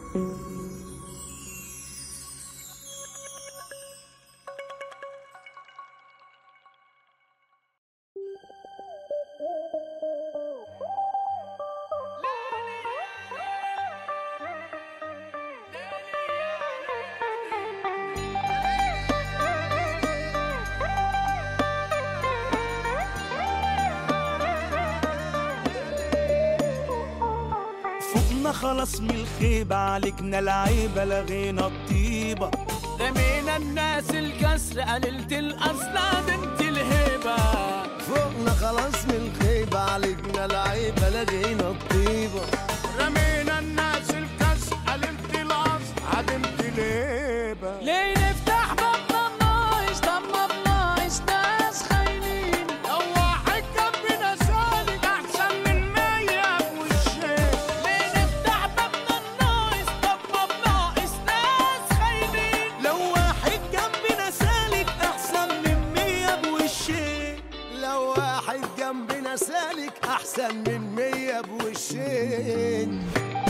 فوقنا خلاص من الخيبة عليكنا العيبة لغينا الطيبة رمينا الناس الكسر قللت الأصل بنت الهبة فوقنا خلاص من الخيبة عليكنا العيبة لقينا الطيبة رمينا الناس الكسر قللت الأصل عدمت الهبة ليه نفتح بابنا ناقص طب ما بناقص ناس خاينين لو واحد جنبنا سالك أحسن من مية بوشين ليه نفتح بابنا ناقص طب ما بناقص ناس خاينين لو واحد جنبنا سالك أحسن من مية بوشين لو واحد جنبنا سالك أحسن من مية بوشين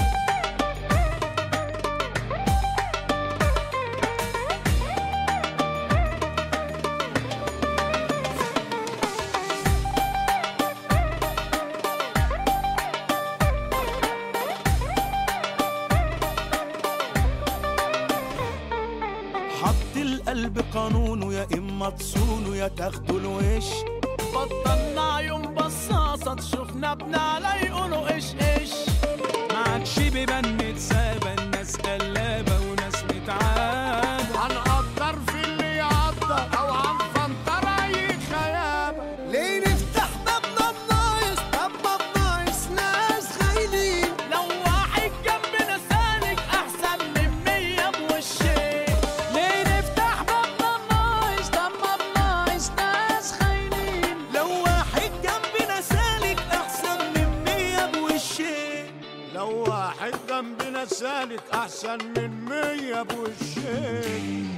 حط القلب قانونه يا إما تصونه يا تاخدوا الوش بطلنا يوم بصاصة تشوفنا بنعلى يقولوا ايش ايش ما عادش بيبان متسابة الناس قلابة وناس متعابة هنقدر في اللي يقدر او هنفنطر اي خيابة ليه نفتح بابنا بناقص طب ما بناقص ناس خاينين لو واحد جنبنا سالك احسن من مية بوشين ليه نفتح بابنا ناقص طب ما بناقص ناس خاينين لو واحد جنبنا سالك أحسن من مية بوشين لو واحد جنبنا سالك احسن من مية بوشين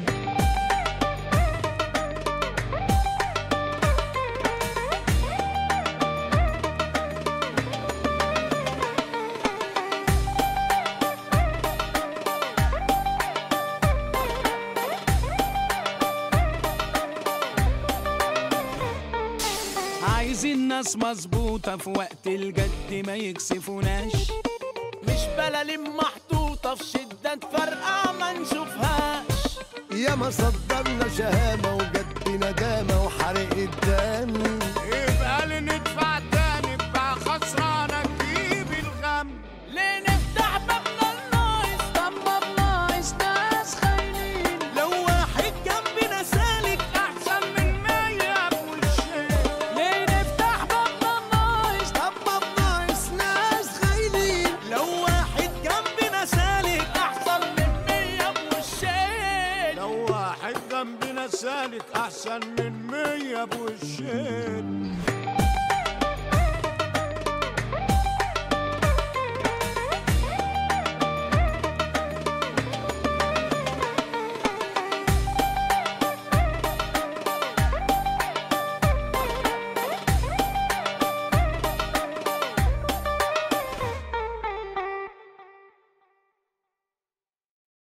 عايزين ناس مظبوطة في وقت الجد ما يكسفوناش مش بلالين محطوطة في شدة فرقع ما نشوفهاش يا ما صدرنا شهامة وجد ندامة وحرق الدم يبقى اللي ندفع تاني بقى خسرانة تجيب الغم ليه نفتح بابنا الناقص طب ما بناقص ناس خاينين لو واحد جنبنا سالك احسن من مية بوشين ليه نفتح بابنا الناقص طب ما بناقص ناس خاينين لو واحد جنبنا سالك احسن من مية بوشين لو واحد جنبنا سالك احسن من مية بوشين